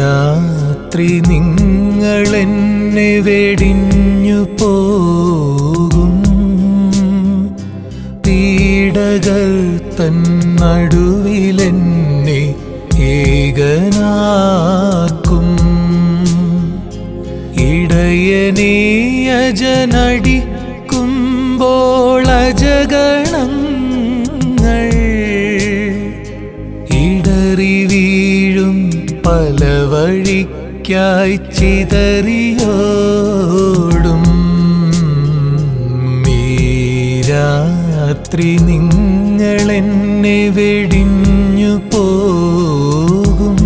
രാത്രി നിങ്ങളെന്നെ വെടിഞ്ഞു പോകും പീഡകൾ തൻ നടുവിലെന്നെ ഏകനാക്കും ഇടയനീയജനടിക്കുമ്പോൾ അജഗണങ്ങൾ ഇടറി വീഴും പല വഴിക്കായി ചിതറിയോടും ഈ രാത്രി നിങ്ങളെന്നെ വെടിഞ്ഞു പോകും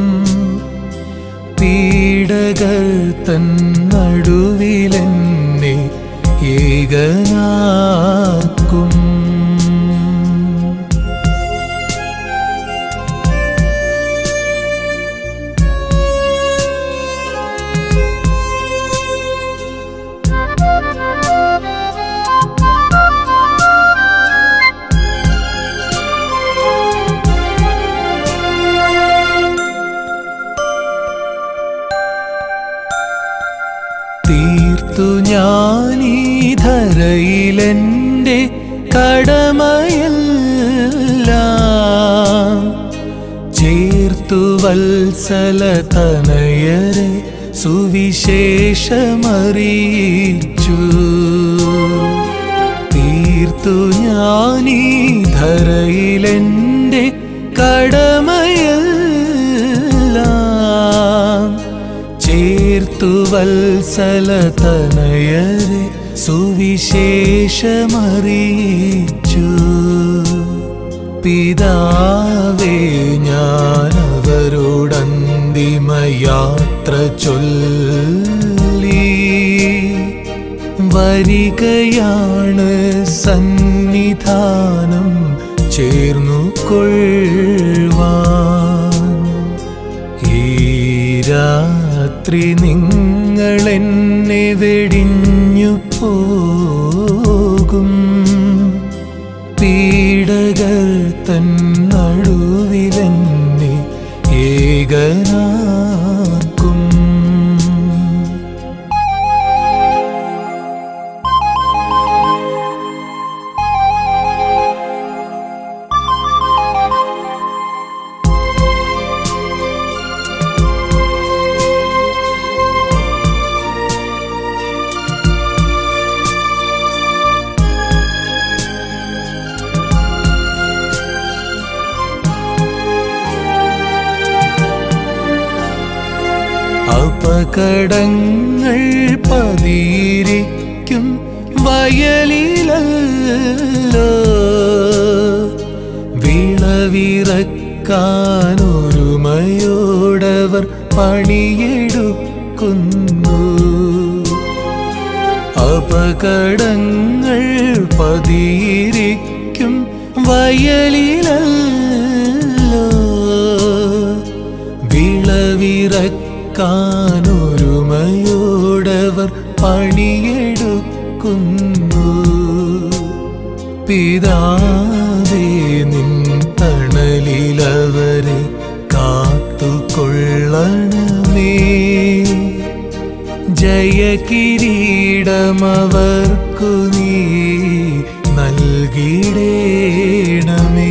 പീഡകൾ തൻ നടുവിലെന്നെ ഏകനാക്കും തീർത്തു ഞാനീ ധരയിലെൻ്റെ കടമയെല്ലാം ചേർത്തു വത്സല തനയരെ സുവിശേഷമറിയിച്ചു തീർത്തു ഞാനീ ധരയിലെൻ്റെ കടമയെല്ലാം ചേർത്തു വത്സല തനയരെ സുവിശേഷമറിയിച്ചു പിതാവേ ഞാനവരോടന്തിമയാത്ര ചൊല്ലി വരികയാണ് സന്നിധാനം ചേർന്നു കൊള്ളുവാൻ ഈ രാത്രി നിങ്ങളെന്നെ വെടിഞ്ഞു പോകും പീഡകൾ തൻ നടുവിലെന്നെ ഏകനാക്കും അപകടങ്ങൾ പതിയിരിക്കും വയലിലല്ലോ വിളവിറക്കാനൊരുമയോടവർ പണിയെടുക്കുന്നു അപകടങ്ങൾ പതിയിരിക്കും വയലിലല്ലോ വിളവിറക്കാനൊരുമയോടവർ പണിയെടുക്കുന്നു പിതാവേ നിൻ തണലിലവരെ കാത്തുകൊള്ളണമേ ജയകിരീടമവർക്കു നീ നൽകിടേണമേ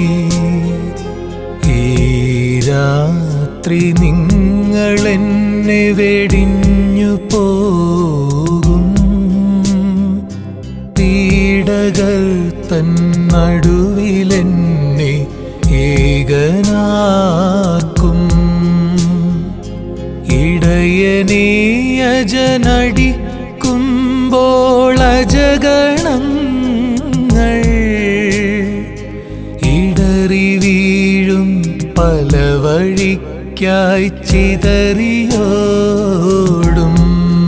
ഈ രാത്രി നിങ്ങളെന്നെ വെടിഞ്ഞു പോകും പീഡകൾ തൻ നടുവിലെന്നെ ഏകനാക്കും ഇടയനീയജനടിക്കുമ്പോൾ അജഗണങ്ങൾ ഇടറി വീഴും പല വഴിക്കായി ചിതറിയോടും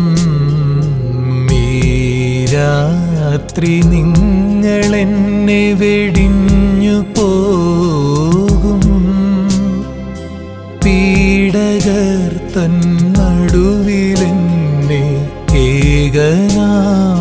ഈ രാത്രി നിങ്ങളെന്നെ വെടിഞ്ഞു പോകും പീഡകർ തൻ നടുവിലെന്നെ ഏകനാ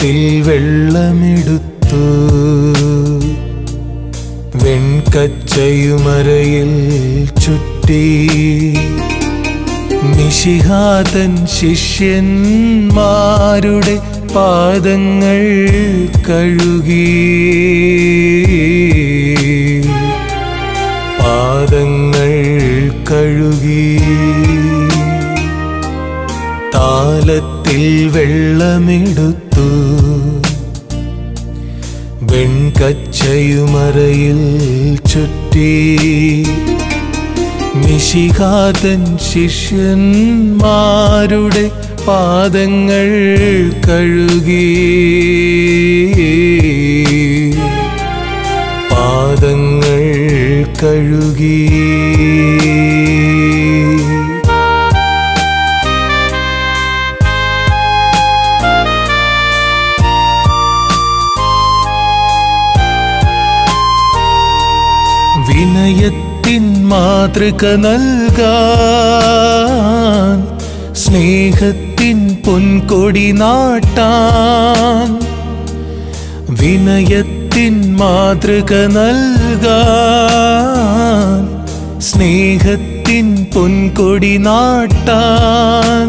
താലത്തിൽ വെള്ളമെടുത്തു വെൺകച്ചയുമരയിൽ ചുറ്റി നിഷിഹാതൻ ശിഷ്യന്മാരുടെ പാദങ്ങൾ കഴുകി പാദങ്ങൾ കഴുകി താലത്തിൽ വെള്ളമെടുത്തു വെൺകച്ചയുമറയിൽ ചുറ്റി നിഷിഹാതൻ ശിഷ്യന്മാരുടെ പാദങ്ങൾ കഴുകി പാദങ്ങൾ കഴുകി വിനയത്തിൻ മാതൃക നൽകാൻ സ്നേഹത്തിൻ പൊൻകൊടി നാട്ടാൻ വിനയത്തിൻ മാതൃക നൽകാൻ സ്നേഹത്തിൻ പൊൻകൊടി നാട്ടാൻ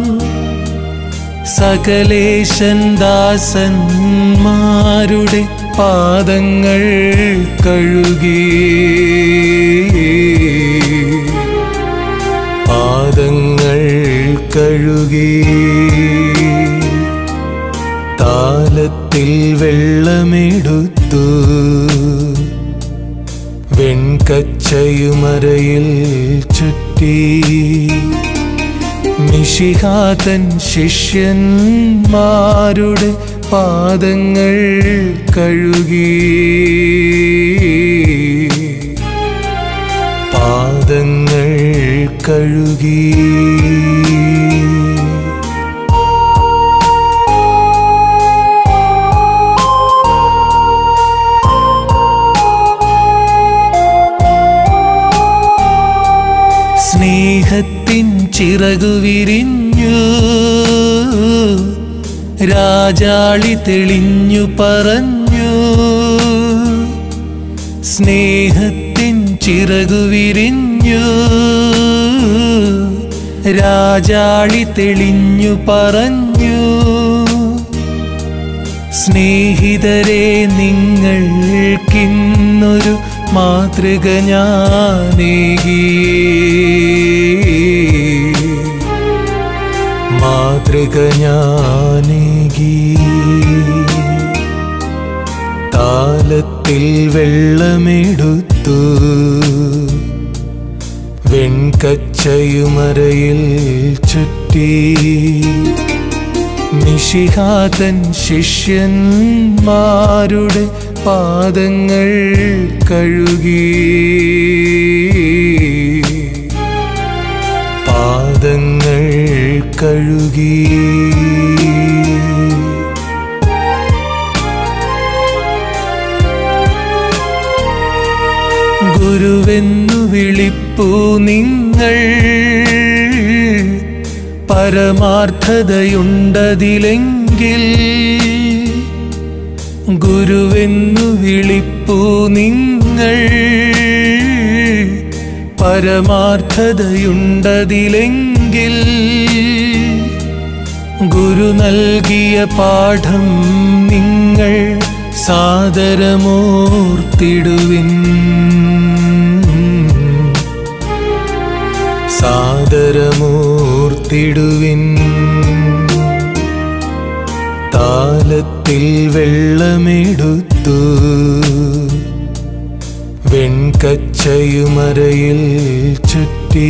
സകലേശൻ ദാസന്മാരുടെ പാദങ്ങൾ കഴുകി പാദങ്ങൾ കഴുകി താലത്തിൽ വെള്ളമെടുത്തു വെൺകച്ചയുമരയിൽ ചുറ്റി നിഷിഹാതൻ ശിഷ്യന്മാരുടെ പാദങ്ങൾ കഴുകി പാദങ്ങൾ കഴുകി സ്നേഹത്തിൻ ചിറകു വിരിഞ്ഞു രാജാളി തെളിഞ്ഞു പറഞ്ഞു സ്നേഹത്തിൻ ചിറകു വിരിഞ്ഞു രാജാളി തെളിഞ്ഞു പറഞ്ഞു സ്നേഹിതരെ നിങ്ങൾക്കിന്നൊരു മാതൃക ഞാനേകി മാതൃക ഞാനേകി താലത്തിൽ വെള്ളമെടുത്തു വെൺകച്ചയുമരയിൽ ചുറ്റി നിഷിഹാതൻ ശിഷ്യന്മാരുടെ പാദങ്ങൾ കഴുകി പാദങ്ങൾ കഴുകി ഗുരുവെന്നു വിളിപ്പു നിങ്ങൾ പരമാർത്ഥതയുണ്ടതിലെങ്കിൽ ഗുരുവെന്നു വിളിപ്പു നിങ്ങൾ പരമാർത്ഥതയുണ്ടതിലെങ്കിൽ ഗുരു നൽകിയ പാഠം നിങ്ങൾ സാദരമോർത്തിടുവിൻ സാദരമൂർത്തിടുവിൻ താലത്തിൽ വെള്ളമെടുത്തു വെൺകച്ചയുമരയിൽ ചുറ്റി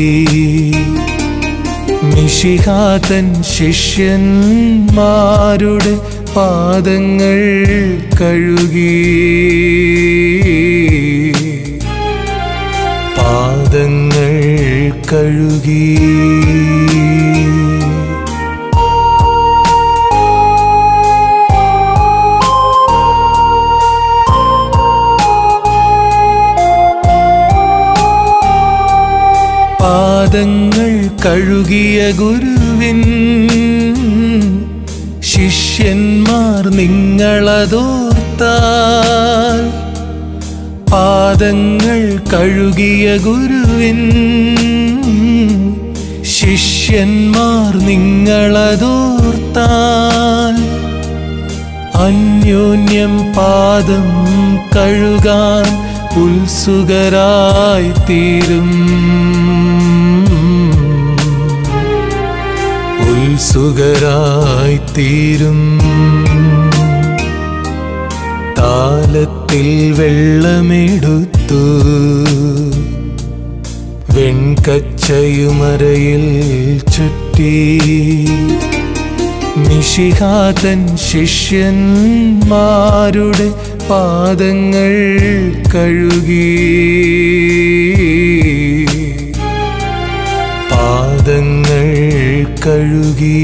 നിഷിഹാതൻ ശിഷ്യന്മാരുടെ പാദങ്ങൾ കഴുകി പാദങ്ങൾ കഴുകി പാദങ്ങൾ കഴുകിയ ഗുരുവിൻ ശിഷ്യ ശിഷ്യന്മാർ നിങ്ങളതോർത്താൽ പാദങ്ങൾ കഴുകിയ ഗുരുവിൻ ശിഷ്യന്മാർ നിങ്ങളതോർത്താൽ അന്യോന്യം പാദം കഴുകാൻ ഉത്സുകരായി തീരും ഉത്സുകരായി തീരും താലത്തിൽ വെള്ളമെടുത്തു വെൺകച്ചയുമറയിൽ ചുറ്റി മിഷിഹാതൻ ശിഷ്യന്മാരുടെ പാദങ്ങൾ കഴുകി പാദങ്ങൾ കഴുകി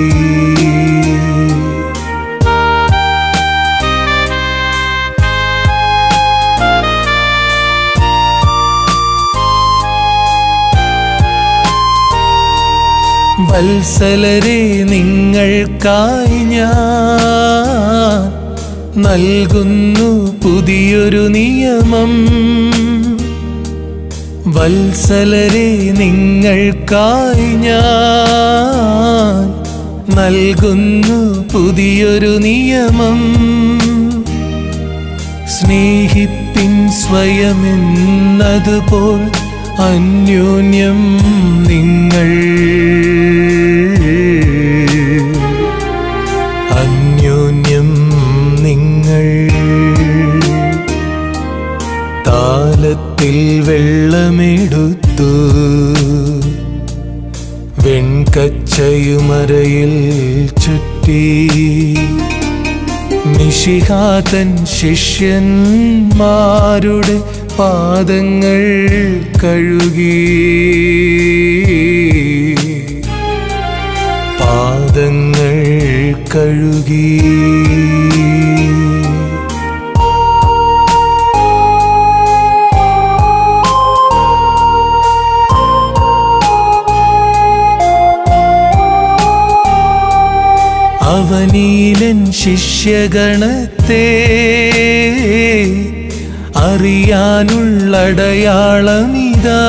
വത്സലരെ നിങ്ങൾക്കായി ഞാൻ നൽകുന്നു പുതിയൊരു നിയമം വത്സലരെ നിങ്ങൾക്കായി ഞാൻ നൽകുന്നു പുതിയൊരു നിയമം സ്നേഹിപ്പിൻ സ്വയമെന്നതുപോൽ അന്യോന്യം നിങ്ങൾ അന്യോന്യം നിങ്ങൾ താലത്തിൽ വെള്ളമെടുത്തു വെൺകച്ചയുമറയിൽ ചുറ്റി മിഷിഹാതൻ ശിഷ്യന്മാരുടെ പാദങ്ങൾ കഴുകി പാദങ്ങൾ കഴുകി അവനീലൻ ശിഷ്യഗണത്തെ അറിയാനുള്ളടയാളമിതാ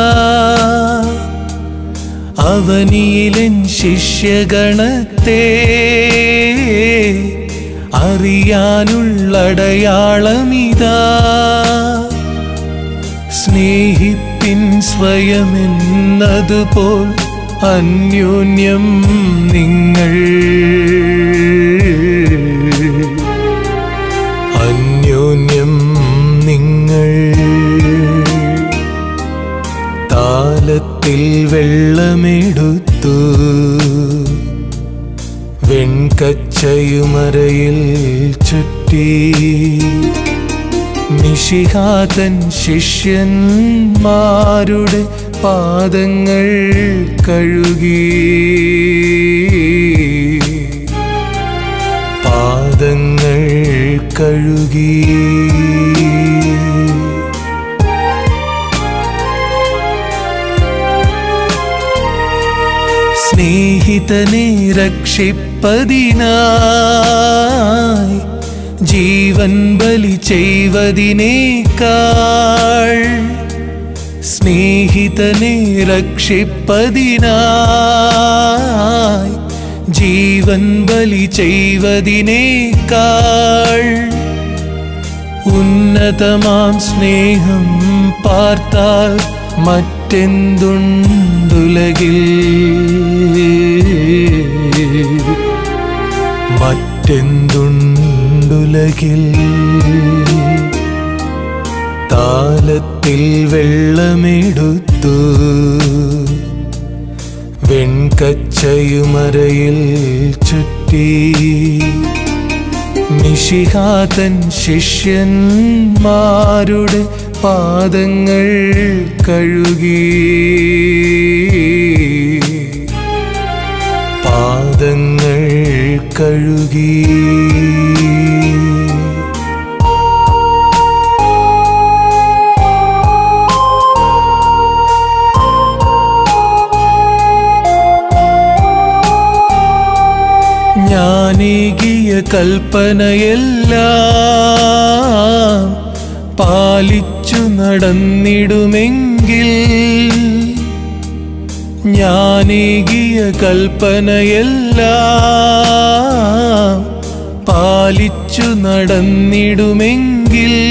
അവനീലൻ ശിഷ്യഗണത്തെ അറിയാനുള്ളടയാളമിതാ സ്നേഹിപ്പിൻ സ്വയമെന്നതുപോൽ അന്യോന്യം നിങ്ങൾ അന്യോന്യം നിങ്ങൾ താലത്തിൽ വെള്ളമെടുത്തു വെൺകച്ചയുമറയിൽ ചുറ്റി മിഷിഹാതൻ ശിഷ്യന്മാരുടെ പാദങ്ങൾ കഴുകി പാദങ്ങൾ കഴുകി സ്നേഹിതനെ രക്ഷിപ്പതിനായി ജീവൻ ബലി ചെയ്വതിനേക്കാൾ സ്നേഹിതനെ രക്ഷിപ്പതിനായി ജീവൻ ബലി ചെയ്വതിനേക്കാൾ ഉന്നതമാം സ്നേഹം പാർത്താൽ മറ്റെന്തുണ്ടുലകിൽ മറ്റെന്തുണ്ടുലകിൽ താലത്തിൽ വെള്ളമെടുത്തു വെൺകച്ചയുമറയിൽ ചുറ്റി മിഷിഹാതൻ ശിഷ്യന്മാരുടെ പാദങ്ങൾ കഴുകി പാദങ്ങൾ കഴുകി ഞാനേകിയ കൽപ്പനയെല്ലാം പാലിച്ചു നടന്നിടുമെങ്കിൽ ഞാനേകിയ കൽപ്പനയെല്ലാം പാലിച്ചു നടന്നിടുമെങ്കിൽ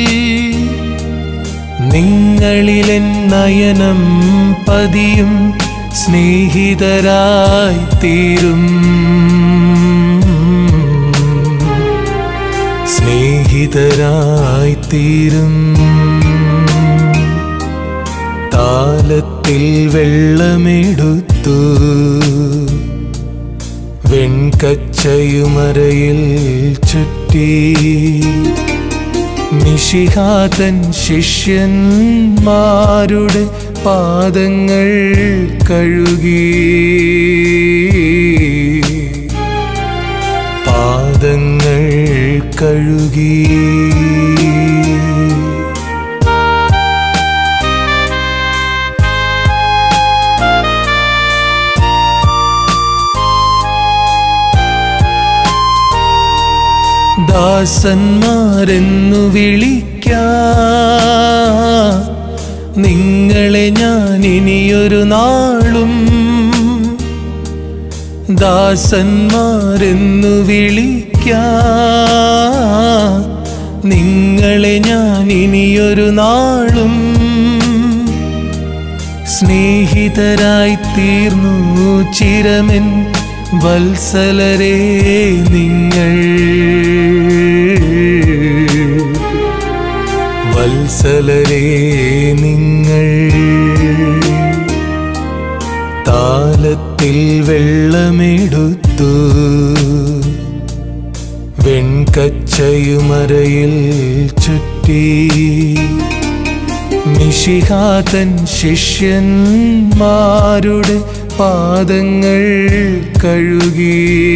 നിങ്ങളിലെൻ നയനം പതിയും സ്നേഹിതരായി തീരും സ്നേഹിതരായി തീരും താലത്തിൽ വെള്ളമെടുത്തു വെൺകച്ചയുമറയിൽ ചുറ്റി മിഷിഹാതൻ ശിഷ്യന്മാരുടെ പാദങ്ങൾ കഴുകി പാദങ്ങൾ കഴുകി ദാസന്മാരെന്നു വിളിക്ക നിങ്ങളെ ഞാൻ ഇനിയൊരു നാളും ദാസന്മാരെന്നു വിളിക്ക നിങ്ങളെ ഞാൻ ഇനിയൊരു നാളും സ്നേഹിതരായി തീർന്നു ചിരമൻ വത്സലരേ നിങ്ങൾ വത്സലരേ നിങ്ങൾ താലത്തിൽ വെള്ളമെടുത്തു വെൺകച്ചയുമറയിൽ ചുറ്റി മിഷിഹാതൻ ശിഷ്യന്മാരുടെ പാദങ്ങൾ കഴുകി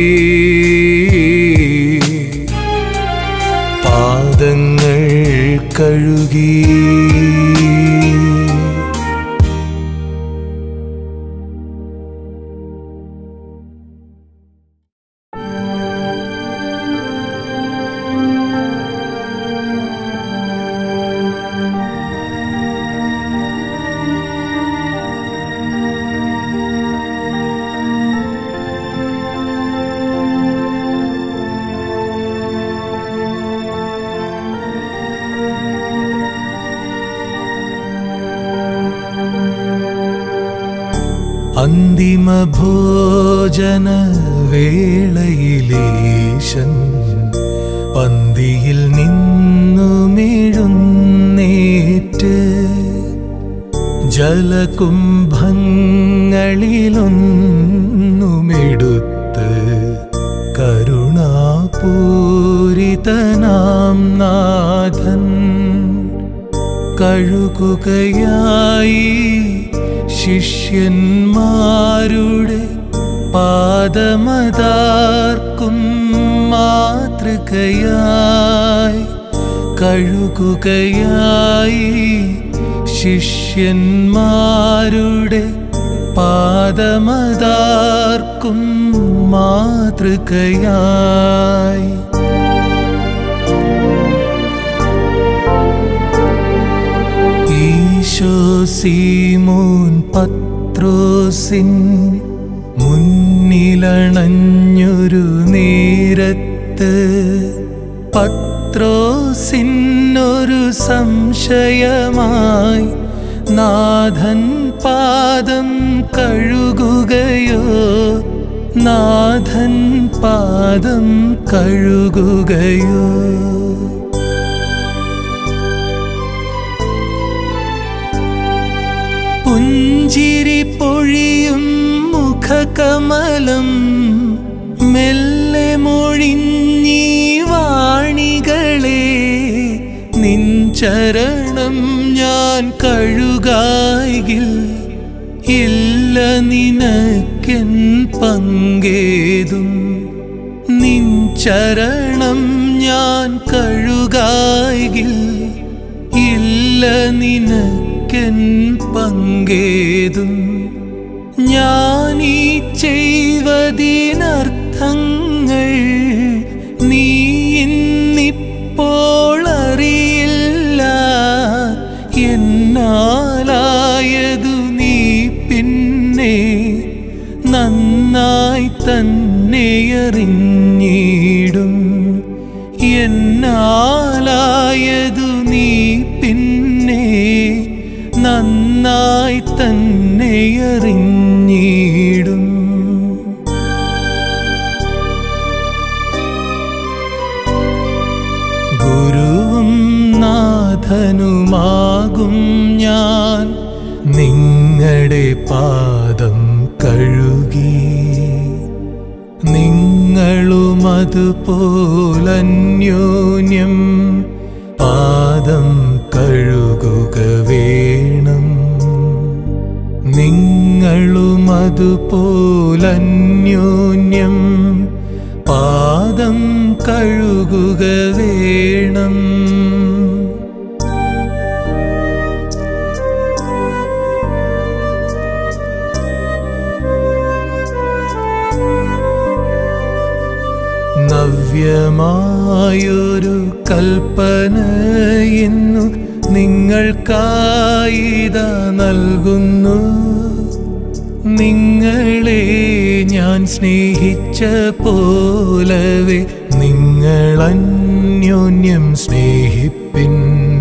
പാദങ്ങൾ കഴുകി അന്തിമ ഭോജന വേളയിലേശൻ പന്തിയിൽ നിന്നുമെഴുന്നേറ്റ് ജലകുംഭങ്ങളിലൊന്നുമെടുത്ത് കരുണാപൂരിതനാം നാഥൻ കഴുകുകയായി ശിഷ്യന്മാരുടെ പാദമതാർക്കും മാതൃകയായി കഴുകുകയായി ശിഷ്യന്മാരുടെ പാദമതാർക്കും മാതൃകയായി ഈശോ സീമോൻ പത്രോസിൻ മുന്നിലണഞ്ഞൊരു നേരത്ത് പത്രോസിനൊരു സംശയമായി നാഥൻ പാദം കഴുകുകയോ നാഥൻ പാദം കഴുകുകയോ പുഞ്ചിരി പൊഴിയും മുഖകമലം മെല്ലെ മൊഴിഞ്ഞീ വാണികളെ നിൻ ചരണം ഞാൻ കഴുകായിൽ ഇല്ല നിനക്കെൻ പങ്കേതും നിൻ ചരണം ഞാൻ കഴുകായിൽ ഇല്ല നിനക്കെൻ പങ്കേതും ഞാനീ ചെയ്വതിനർത്ഥങ്ങൾ പിന്നെ നന്നായി തന്നെ അറിഞ്ഞിടും എന്നാലായതു നീ പിന്നെ നന്നായി തന്നെ അറിഞ്ഞിടും ഗുരുവും നാഥനുമാകും ഞാൻ നിങ്ങളുടെ പാദം കഴുകി നിങ്ങളും അതുപോലന്യോന്യം പാദം കഴുകുക വേണം നിങ്ങളും അതുപോലന്യോന്യം പാദം കഴുകുക വേണം നവ്യമായൊരു കൽപ്പന എന്നു നിങ്ങൾക്കായിത നൽകുന്നു നിങ്ങളെ ഞാൻ സ്നേഹിച്ച പോലവെ നിങ്ങൾ അന്യോന്യം സ്നേഹിപ്പിൻ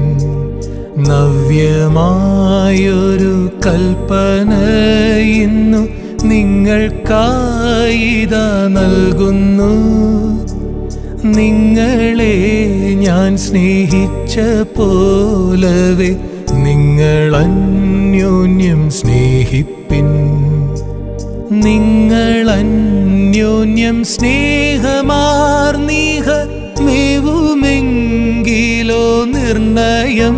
നവ്യമായൊരു കൽപ്പന ഇന്നു നിങ്ങൾക്കായിത നൽകുന്നു നിങ്ങളെ ഞാൻ സ്നേഹിച്ച പോലവെ നിങ്ങൾ അന്യോന്യം സ്നേഹിപ്പിൻ നിങ്ങൾ അന്യോന്യം സ്നേഹമാർന്നീഹ മേവുമെങ്കിലോ നിർണയം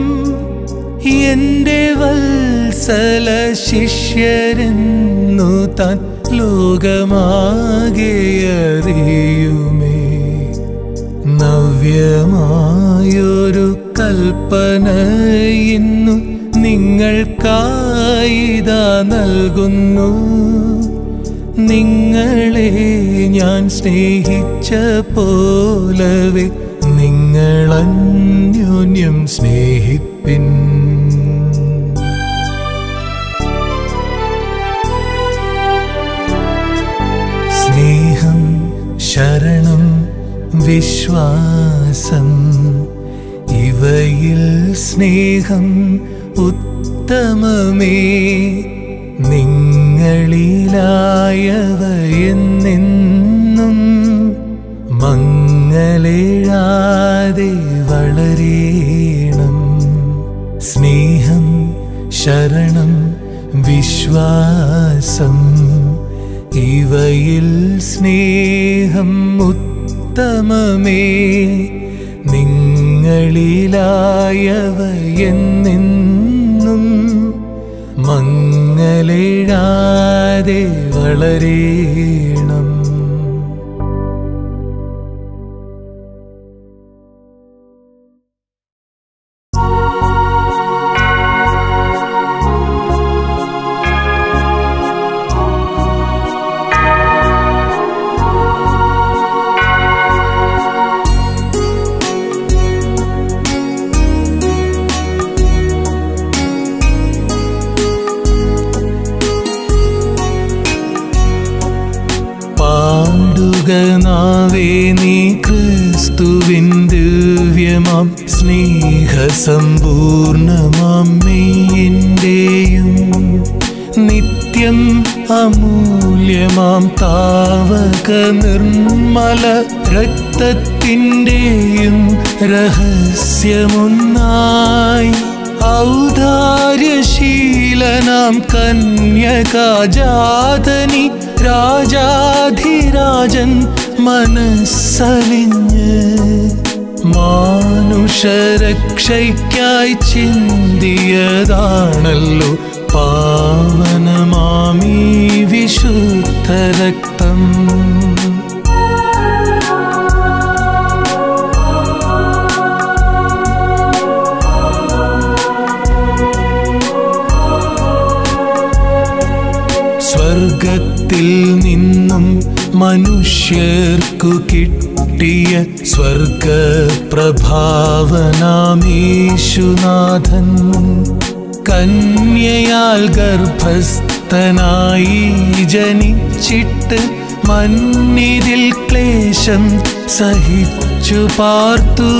എന്റെ വത്സല ശിഷ്യരെന്നു താൻ ലോകമാകെ അറിയുമേ നവ്യമായൊരു കൽപ്പന ഇന്നു നിങ്ങൾക്കായിത നൽകുന്നു നിങ്ങളെ ഞാൻ സ്നേഹിച്ച പോലവെ നിങ്ങൾ അന്യോന്യം സ്നേഹിപ്പിൻ സ്നേഹം ശരണം വിശ്വാസം ഇവയിൽ സ്നേഹം ഉത്തമമേ നിങ്ങളിലായവയെന്നെന്നും മങ്ങലേഴാതെ വളരേണം സ്നേഹം ശരണം വിശ്വാസം ഇവയിൽ സ്നേഹം ഉത്തമമേ നിങ്ങളിലായവയെന്നെന്നും മങ്ങലേഴാതെ വളരേണം പാടുക നാവേ നീ ക്രിസ്തുവിൻ ദിവ്യമാം സ്നേഹസമ്പൂർണമാം മെയ്യിൻ്റെയും നിത്യം അമൂല്യമാം താവക നിർമ്മല രക്തത്തിൻ്റെയും രഹസ്യമൊന്നായി ഔദാര്യശീലനാം കന്യകാജാതനി രാജാധിരാജൻ മനസ്സലിഞ്ഞ് മാനുഷരക്ഷയ്ക്കായി ചിന്തിയതാണല്ലോ പാവനമാമീ വിശുദ്ധ രക്തം സ്വർഗത്തിൽ നിന്നും മനുഷ്യർക്കു കിട്ടിയ സ്വർഗപ്രഭാവനാമീശുനാഥൻ കന്യയാൽ ഗർഭസ്ഥനായി ജനിച്ചിട്ട് മന്നിതിൽ ക്ലേശം സഹിച്ചു പാർത്തു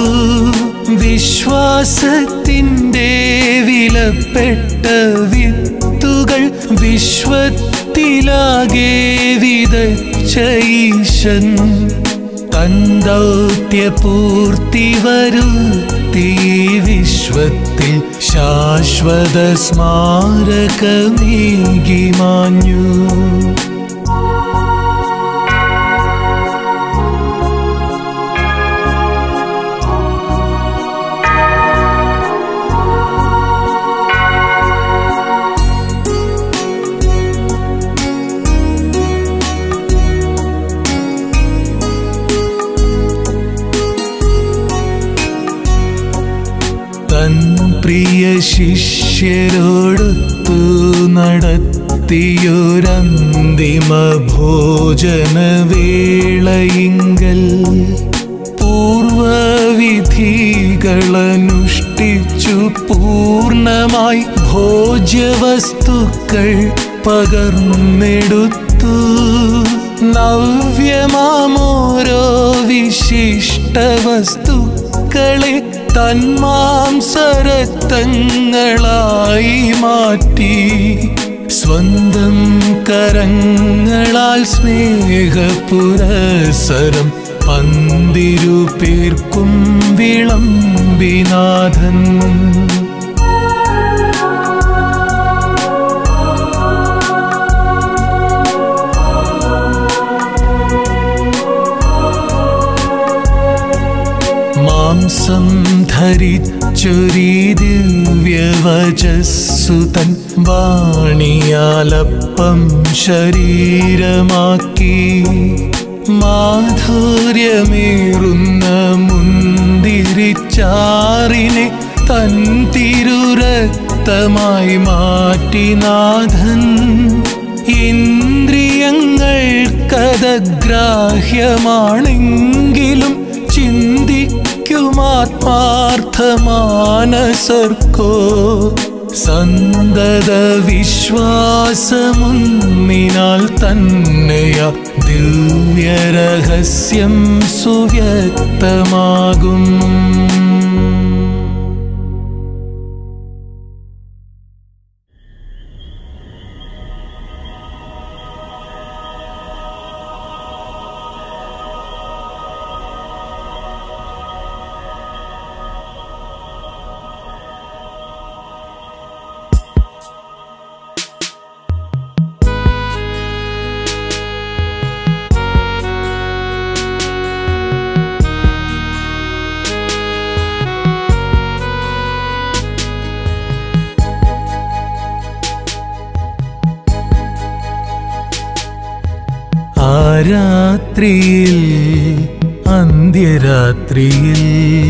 വിശ്വാസത്തിൻ്റെ വിലപ്പെട്ട വിത്തുകൾ വിശ്വത്തിലാകെ വിതച്ച ഈശൻ തൻ ദൗത്യപൂർത്തി വരുത്തി വിശ്വത്തിൽ ശാശ്വത സ്മാരകമേകി മാഞ്ഞു തൻ പ്രിയ ശിഷ്യരോടൊത്തു നടത്തിയൊരന്തിമ ഭോജനവേളയിങ്കൽ പൂർവവിധികളനുഷ്ഠിച്ചു പൂർണ്ണമായി ഭോജ്യവസ്തുക്കൾ പകർന്നെടുത്തു നവ്യമാമോരോ വിശിഷ്ട വസ്തുക്കളെ തന്മാംസരക്തങ്ങളായി മാറ്റി സ്വന്തം കരങ്ങളാൽ സ്നേഹപുരസരം പന്തിരു പേർക്കും വിളമ്പിനാഥൻ മാംസം ധരിച്ചൊരീ ദിവ്യവചസ്സു തൻ വാണിയാലപ്പം ശരീരമാക്കി മാധുര്യമേറുന്ന മുന്തിരിച്ചാറിനെ തൻ തിരുരക്തമായി മാറ്റിനാഥൻ ഇന്ദ്രിയങ്ങൾക്കതഗ്രാഹ്യമാണെങ്കിലും ചിന്തിക്കുമാത്മാർത്ഥമാനസർക്കോ സന്തത വിശ്വാസമുന്നിനാൽ തന്നെയ ദിവ്യരഹസ്യം സുവ്യക്തമാകും ആ രാത്രിയിൽ അന്ത്യരാത്രിയിൽ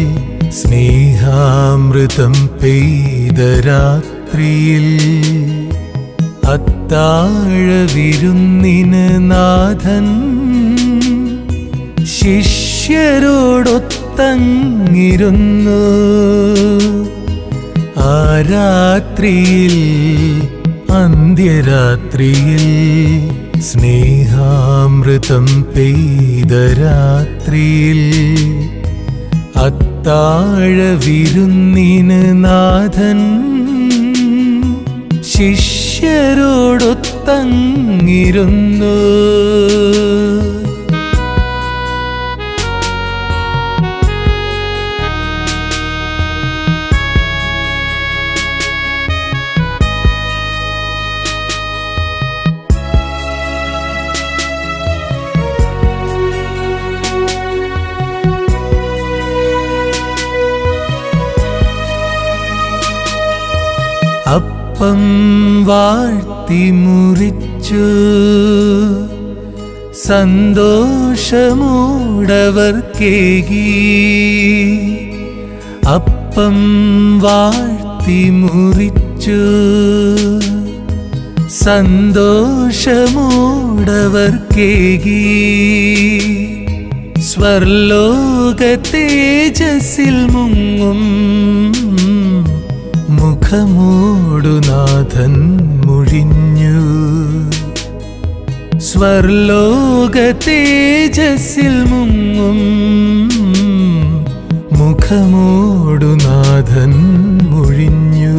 സ്നേഹാമൃതം പെയ്ത രാത്രിയിൽ അത്താഴ വിരുന്നിന് നാഥൻ ശിഷ്യരോടൊത്തങ്ങിരുന്നു ആ രാത്രിയിൽ അന്ത്യരാത്രിയിൽ സ്നേഹാമൃതം പെയ്ത രാത്രിയിൽ അത്താഴ വിരുന്നിന് നാഥൻ ശിഷ്യരോടൊത്തങ്ങിരുന്നു അപ്പം വാഴ്ത്തി മുറിച്ചു സന്തോഷമൂടവർക്കേകി അപ്പം വാഴ്ത്തി മുറിച്ചു സന്തോഷമൂടവർക്കേകി സ്വർലോക തേജസ്സിൽ മുങ്ങും മുഖ മുഖമോടു നാഥൻ മുഴിഞ്ഞു സ്വർലോക തേജസ്സിൽ മുങ്ങും മുഖമോടു നാഥൻ മുഴിഞ്ഞു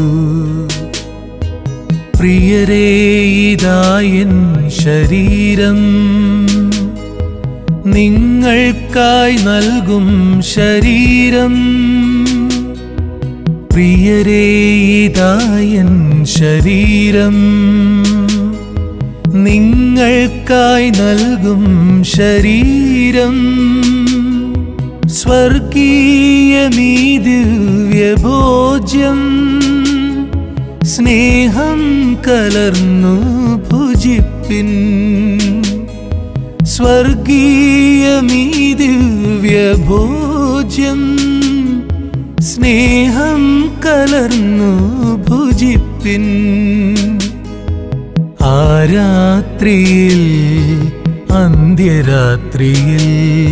പ്രിയരേ ഇതായൻ ശരീരം നിങ്ങൾക്കായി നൽകും ശരീരം പ്രിയരേ ഇതായൻ ശരീരം നിങ്ങൾക്കായി നൽകും ശരീരം സ്വർഗീയമീ ദിവ്യഭോജ്യം സ്നേഹം കലർന്നു ഭുജിപ്പിൻ സ്വർഗീയമീ ദിവ്യഭോജ്യം സ്നേഹം കലർന്നു ഭുജിപ്പിൻ ആ രാത്രിയിൽ അന്ത്യരാത്രിയിൽ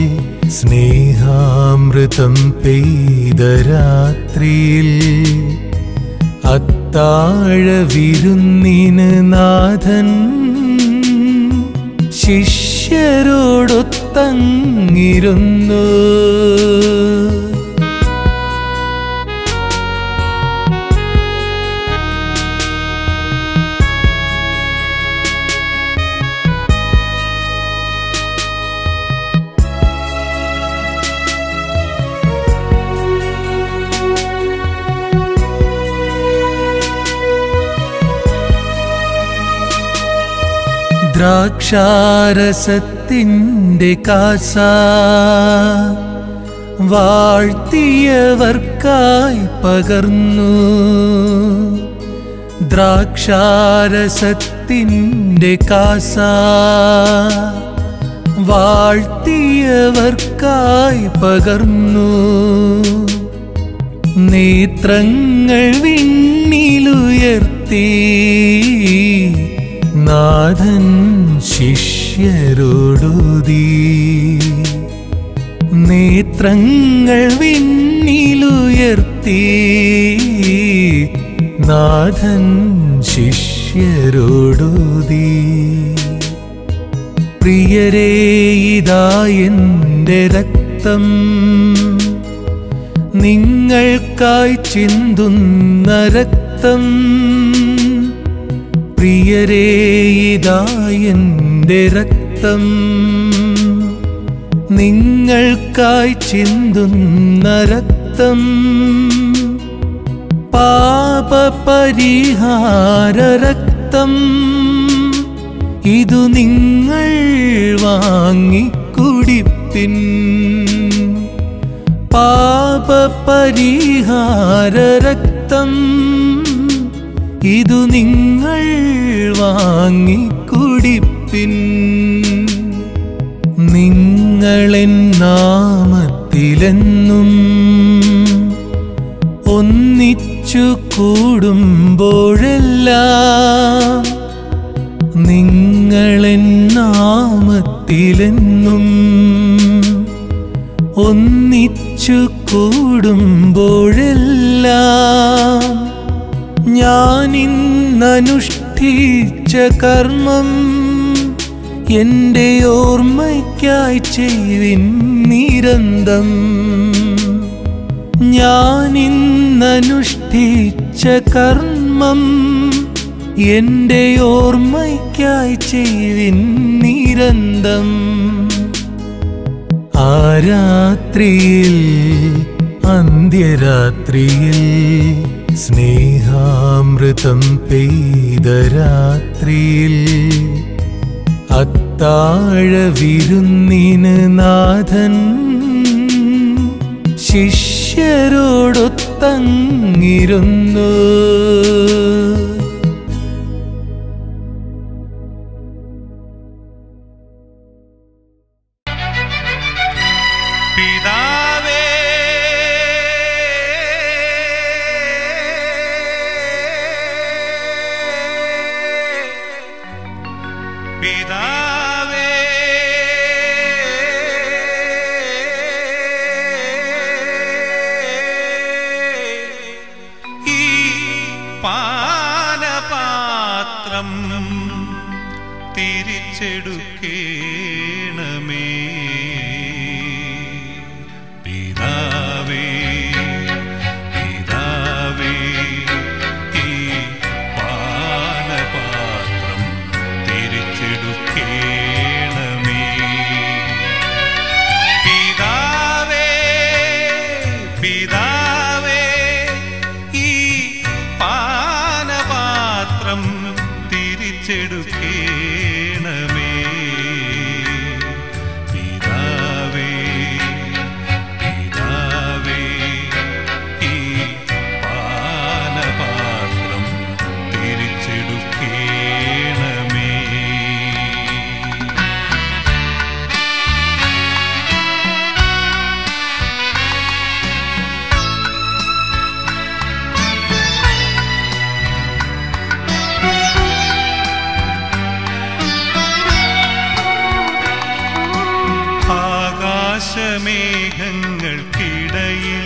സ്നേഹാമൃതം പെയ്ത രാത്രിയിൽ അത്താഴ വിരുന്നിന് നാഥൻ ശിഷ്യരോടൊത്തങ്ങിരുന്നു ദ്രാക്ഷാരസത്തിൻ്റെ കാസ വാഴ്ത്തിയവർക്കായി പകർന്നു ദ്രാക്ഷാരസത്തിൻ്റെ കാസ വാഴ്ത്തിയവർക്കായി പകർന്നു നേത്രങ്ങൾ വിണ്ണിലുയർത്തി നാഥൻ ശിഷ്യരോടുതി നേത്രങ്ങൾ വിണ്ണിലുയർത്തി നാഥൻ ശിഷ്യരോടുതി പ്രിയരേ ഇതാ എൻ്റെ രക്തം നിങ്ങൾക്കായി ചിന്തുന്ന രക്തം പ്രിയരേ ഇതാ എൻ്റെ രക്തം നിങ്ങൾക്കായി ചിന്തുന്ന രക്തം പാപപരിഹാര രക്തം ഇതു നിങ്ങൾ വാങ്ങിക്കുടിപ്പിൻ പാപപരിഹാര രക്തം ഇതു നിങ്ങൾ വാങ്ങിക്കുടിപ്പിൻ നിങ്ങളെൻ നാമത്തിലെന്നും ഒന്നിച്ചു കൂടുമ്പോഴെല്ലാം നിങ്ങളെൻ നാമത്തിലെന്നും ഒന്നിച്ചു കൂടുമ്പോഴെല്ലാം ഞാനിന്നനുഷ്ഠിച്ച കർമ്മം എൻ്റെ ഓർമ്മയ്ക്കായി ചെയ്വിൻ നിരന്തം ഞാനിന്നനുഷ്ഠിച്ച കർമ്മം എൻ്റെ ഓർമ്മയ്ക്കായി ചെയ്വിൻ നിരന്തം ആ രാത്രിയിൽ അന്ത്യരാത്രിയിൽ സ്നേഹാമൃതം പെയ്ത രാത്രിയിൽ അത്താഴ വിരുന്നിന് നാഥൻ ശിഷ്യരോടൊത്തങ്ങിരുന്നു പിതാവേ പിതാവേ ഈ തിരിച്ചെടുക്കേണമേ പിതാവേ പിതാവേ ഈ പാനപാത്രം തിരിച്ചെടുക്കേണമേ പിതാവേ പിതാവേ ഈ പാനപാത്രം തിരിച്ചെടുക്കേണമേ പിതാവേ പിതാവേ ഈ പാനപാത്രം തിരിച്ചെടുക്കേണമേ ആകാശമേഘങ്ങൾക്കിടയിൽ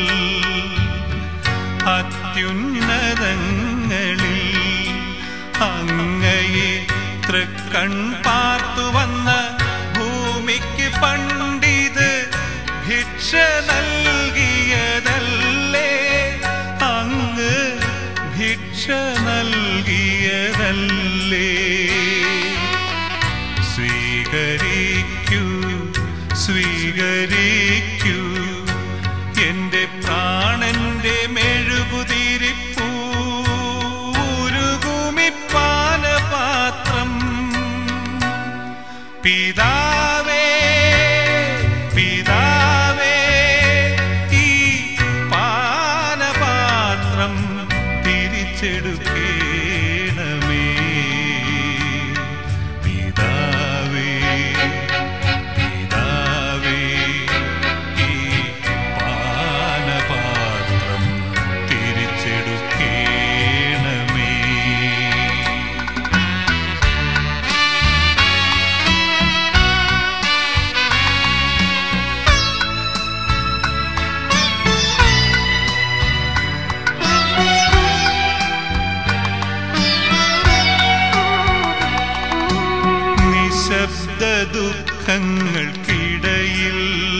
അത്യുന്നതങ്ങളിൽ അങ്ങയെ തൃക്കൺ പാർത്തു വന്ന ഭൂമിക്ക് പണ്ടിത് ഭിക്ഷ നൽകിയതല്ലേ അങ്ങ് ഭിക്ഷ നൽകിയതല്ലേ സ്വീകരിക്കൂ സ്വീകരിക്കൂ എന്റെ പ്രാണന്റെ മെഴുകുതിരിപ്പൂ ഉരുകുമിപ്പാനപാത്രം പിതാവേ പിതാവേ ഈ പാനപാത്രം തിരിച്ചെടുക്കേണമേ പിതാവേ പിതാവേ ഈ പാനപാത്രം തിരിച്ചെടുക്കേണമേ നിശബ്ദ ദുഃഖങ്ങൾക്കിടയിൽ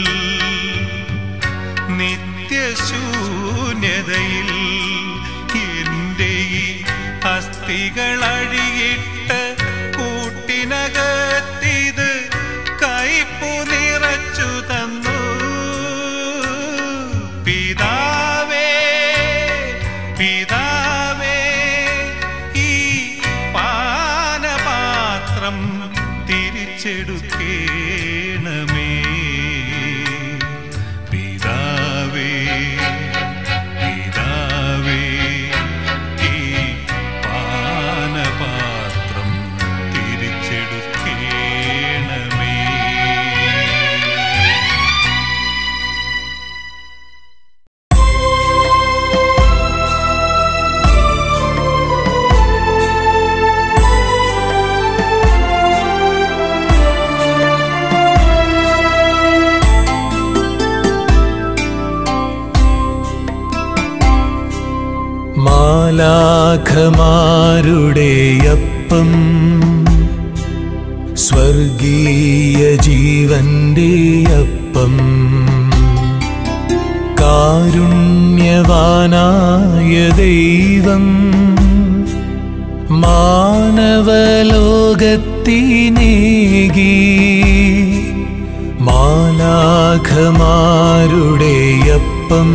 നിത്യശൂന്യതയിൽ എന്റെ ഈ അസ്ഥികൾ അഴിയിട്ട് കൂട്ടിനകത്തിത് കൈപ്പു നിറച്ചു തന്നു പിതാവേ പിതാവേ ഈ പാനപാത്രം തിരിച്ചെടുക്കേണമേ പിതാവേ പിതാവേ ഈ പാനപാത്രം തിരിച്ചെടുക്കേണമേ മാലാഖമാരുടെ അപ്പം സ്വർഗീയ ജീവന്റെ അപ്പം കാരുണ്യവാനായ ദൈവം മാനവലോകത്തിനേകി മാലാഖമാരുടെ അപ്പം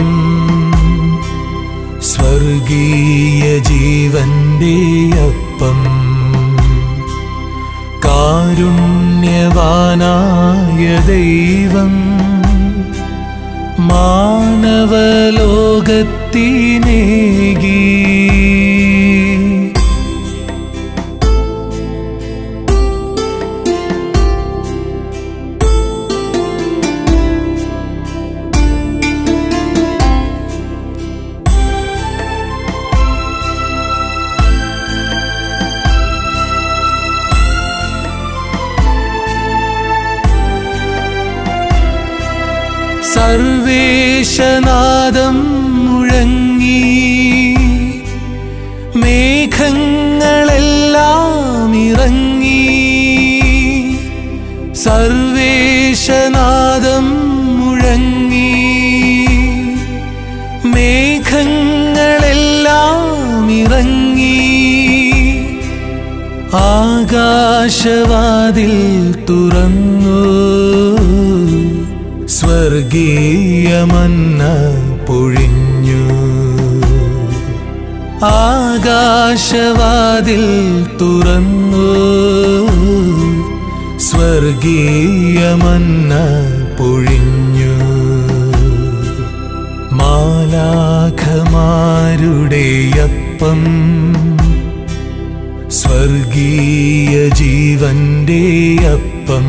സ്വർഗീയ ജീവന്റെ അപ്പം കാരുണ്യവാനായ ദൈവം മാനവലോകത്തിനേകി സർവേശനാദം മുഴങ്ങി മേഘങ്ങളെല്ലാം ആകാശവാതിൽ തുറന്നു സ്വർഗീയമന്ന പൊഴിഞ്ഞു ആകാശവാതിൽ തുറന്നു സ്വർഗീയമന്ന പൊഴിഞ്ഞു മാലാഖമാരുടെ അപ്പം സ്വർഗീയ ജീവന്റെ അപ്പം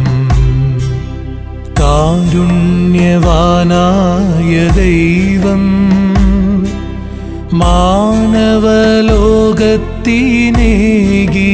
കാരുണ്യവാനായ ദൈവം മാനവലോകത്തിനേകി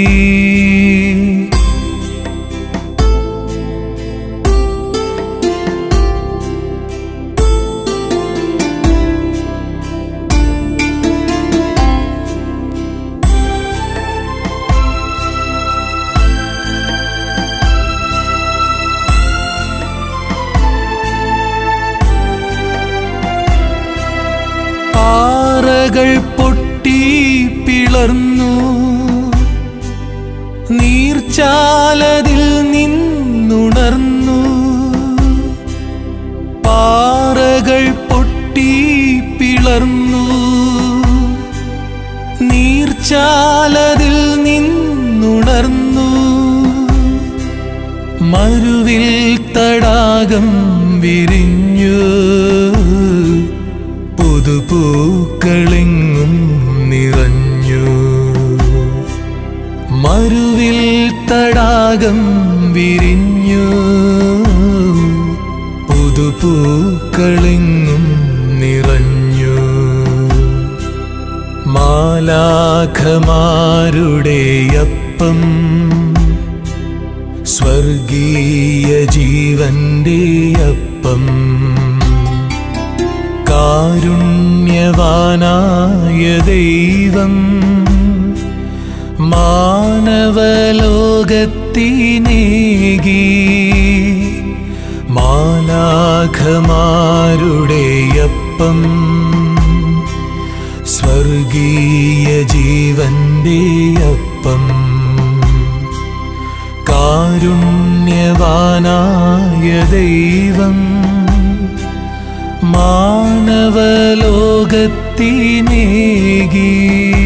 പാറകൾ പൊട്ടി പിളർന്നു നീർച്ചാലതിൽ നിന്നുണർന്നു പാറകൾ പൊട്ടി പിളർന്നു നീർച്ചാലതിൽ നിന്നുണർന്നു മരുവിൽ തടാകം വിരിഞ്ഞു പുതുപൂക്കളെങ്ങും നിറഞ്ഞു മരുവിൽ തടാകം വിരിഞ്ഞു പുതുപൂക്കളെങ്ങും നിറഞ്ഞു മാലാഖമാരുടെ അപ്പം സ്വർഗീയ ജീവന്റെ അപ്പം കാരുണ്യവാനായ ദൈവം മാനവലോകത്തിനേകി മാലാഖമാരുടെ അപ്പം സ്വർഗീയ ജീവന്റെ അപ്പം കാരുണ്യവാനായ ദൈവം മാനവലോകത്തിനേകി